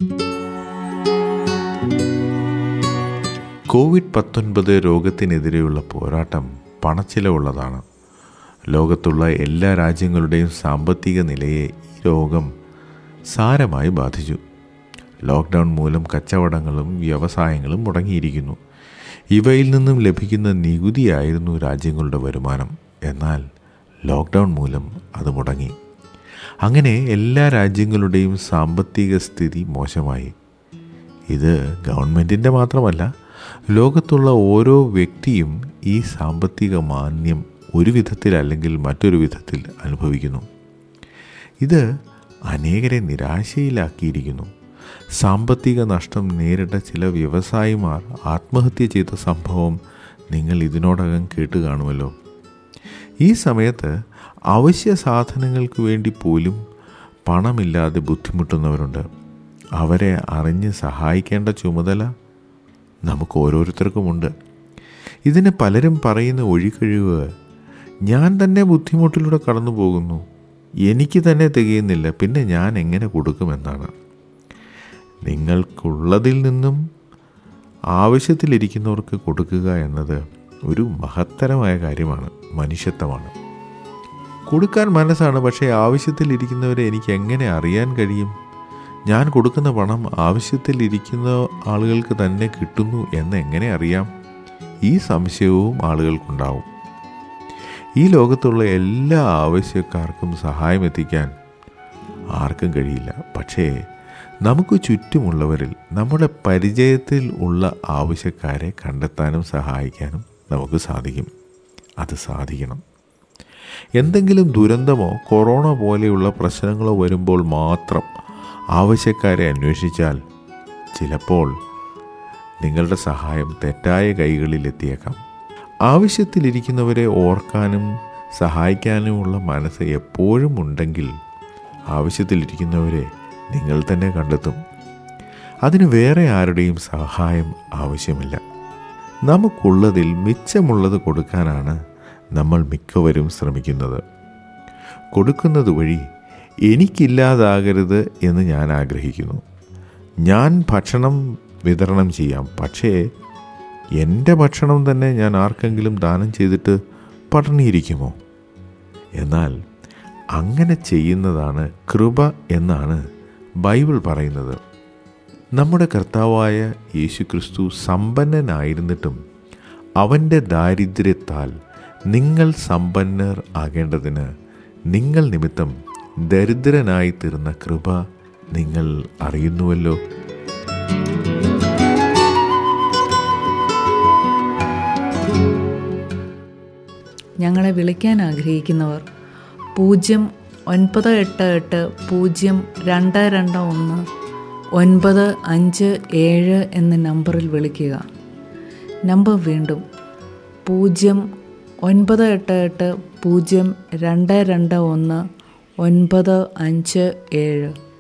Covid പത്തൊൻപത് രോഗത്തിനെതിരെയുള്ള പോരാട്ടം പണച്ചിലവുള്ളതാണ് ലോകത്തുള്ള എല്ലാ രാജ്യങ്ങളുടെയും സാമ്പത്തിക നിലയെ ഈ രോഗം സാരമായി ബാധിച്ചു ലോക്ക്ഡൗൺ മൂലം കച്ചവടങ്ങളും വ്യവസായങ്ങളും മുടങ്ങിയിരിക്കുന്നു ഇവയിൽ നിന്നും ലഭിക്കുന്ന നികുതിയായിരുന്നു രാജ്യങ്ങളുടെ വരുമാനം എന്നാൽ ലോക്ക്ഡൗൺ മൂലം അത് മുടങ്ങി അങ്ങനെ എല്ലാ രാജ്യങ്ങളുടെയും സാമ്പത്തിക സ്ഥിതി മോശമായി ഇത് ഗവൺമെൻറ്റിൻ്റെ മാത്രമല്ല ലോകത്തുള്ള ഓരോ വ്യക്തിയും ഈ സാമ്പത്തിക മാന്യം ഒരു വിധത്തിൽ അല്ലെങ്കിൽ മറ്റൊരു വിധത്തിൽ അനുഭവിക്കുന്നു ഇത് അനേകരെ നിരാശയിലാക്കിയിരിക്കുന്നു സാമ്പത്തിക നഷ്ടം നേരിട്ട ചില വ്യവസായിമാർ ആത്മഹത്യ ചെയ്ത സംഭവം നിങ്ങൾ ഇതിനോടകം കേട്ട് കാണുമല്ലോ ഈ സമയത്ത് അവശ്യ സാധനങ്ങൾക്ക് വേണ്ടി പോലും പണമില്ലാതെ ബുദ്ധിമുട്ടുന്നവരുണ്ട് അവരെ അറിഞ്ഞ് സഹായിക്കേണ്ട ചുമതല നമുക്ക് ഓരോരുത്തർക്കുമുണ്ട് ഇതിന് പലരും പറയുന്ന ഒഴികഴിവ് ഞാൻ തന്നെ ബുദ്ധിമുട്ടിലൂടെ കടന്നു പോകുന്നു എനിക്ക് തന്നെ തികയുന്നില്ല പിന്നെ ഞാൻ എങ്ങനെ കൊടുക്കുമെന്നാണ് നിങ്ങൾക്കുള്ളതിൽ നിന്നും ആവശ്യത്തിലിരിക്കുന്നവർക്ക് കൊടുക്കുക എന്നത് ഒരു മഹത്തരമായ കാര്യമാണ് മനുഷ്യത്വമാണ് കൊടുക്കാൻ മനസ്സാണ് പക്ഷേ ആവശ്യത്തിലിരിക്കുന്നവരെ എനിക്ക് എങ്ങനെ അറിയാൻ കഴിയും ഞാൻ കൊടുക്കുന്ന പണം ആവശ്യത്തിലിരിക്കുന്ന ആളുകൾക്ക് തന്നെ കിട്ടുന്നു എന്ന് എങ്ങനെ അറിയാം ഈ സംശയവും ആളുകൾക്കുണ്ടാവും ഈ ലോകത്തുള്ള എല്ലാ ആവശ്യക്കാർക്കും സഹായം എത്തിക്കാൻ ആർക്കും കഴിയില്ല പക്ഷേ നമുക്ക് ചുറ്റുമുള്ളവരിൽ നമ്മുടെ പരിചയത്തിൽ ഉള്ള ആവശ്യക്കാരെ കണ്ടെത്താനും സഹായിക്കാനും നമുക്ക് സാധിക്കും അത് സാധിക്കണം എന്തെങ്കിലും ദുരന്തമോ കൊറോണ പോലെയുള്ള പ്രശ്നങ്ങളോ വരുമ്പോൾ മാത്രം ആവശ്യക്കാരെ അന്വേഷിച്ചാൽ ചിലപ്പോൾ നിങ്ങളുടെ സഹായം തെറ്റായ കൈകളിൽ എത്തിയേക്കാം ആവശ്യത്തിലിരിക്കുന്നവരെ ഓർക്കാനും സഹായിക്കാനുമുള്ള മനസ്സ് എപ്പോഴും ഉണ്ടെങ്കിൽ ആവശ്യത്തിലിരിക്കുന്നവരെ നിങ്ങൾ തന്നെ കണ്ടെത്തും അതിന് വേറെ ആരുടെയും സഹായം ആവശ്യമില്ല നമുക്കുള്ളതിൽ മിച്ചമുള്ളത് കൊടുക്കാനാണ് നമ്മൾ മിക്കവരും ശ്രമിക്കുന്നത് കൊടുക്കുന്നത് വഴി എനിക്കില്ലാതാകരുത് എന്ന് ഞാൻ ആഗ്രഹിക്കുന്നു ഞാൻ ഭക്ഷണം വിതരണം ചെയ്യാം പക്ഷേ എൻ്റെ ഭക്ഷണം തന്നെ ഞാൻ ആർക്കെങ്കിലും ദാനം ചെയ്തിട്ട് പട്ടിണിയിരിക്കുമോ എന്നാൽ അങ്ങനെ ചെയ്യുന്നതാണ് കൃപ എന്നാണ് ബൈബിൾ പറയുന്നത് നമ്മുടെ കർത്താവായ യേശുക്രിസ്തു സമ്പന്നനായിരുന്നിട്ടും അവൻ്റെ ദാരിദ്ര്യത്താൽ നിങ്ങൾ സമ്പന്നർ ആകേണ്ടതിന് നിങ്ങൾ നിമിത്തം ദരിദ്രനായി തീർന്ന കൃപ നിങ്ങൾ അറിയുന്നുവല്ലോ ഞങ്ങളെ വിളിക്കാൻ ആഗ്രഹിക്കുന്നവർ പൂജ്യം ഒൻപത് എട്ട് എട്ട് പൂജ്യം രണ്ട് രണ്ട് ഒന്ന് ഒൻപത് അഞ്ച് ഏഴ് എന്ന നമ്പറിൽ വിളിക്കുക നമ്പർ വീണ്ടും പൂജ്യം ഒൻപത് എട്ട് എട്ട് പൂജ്യം രണ്ട് രണ്ട് ഒന്ന് ഒൻപത് അഞ്ച് ഏഴ്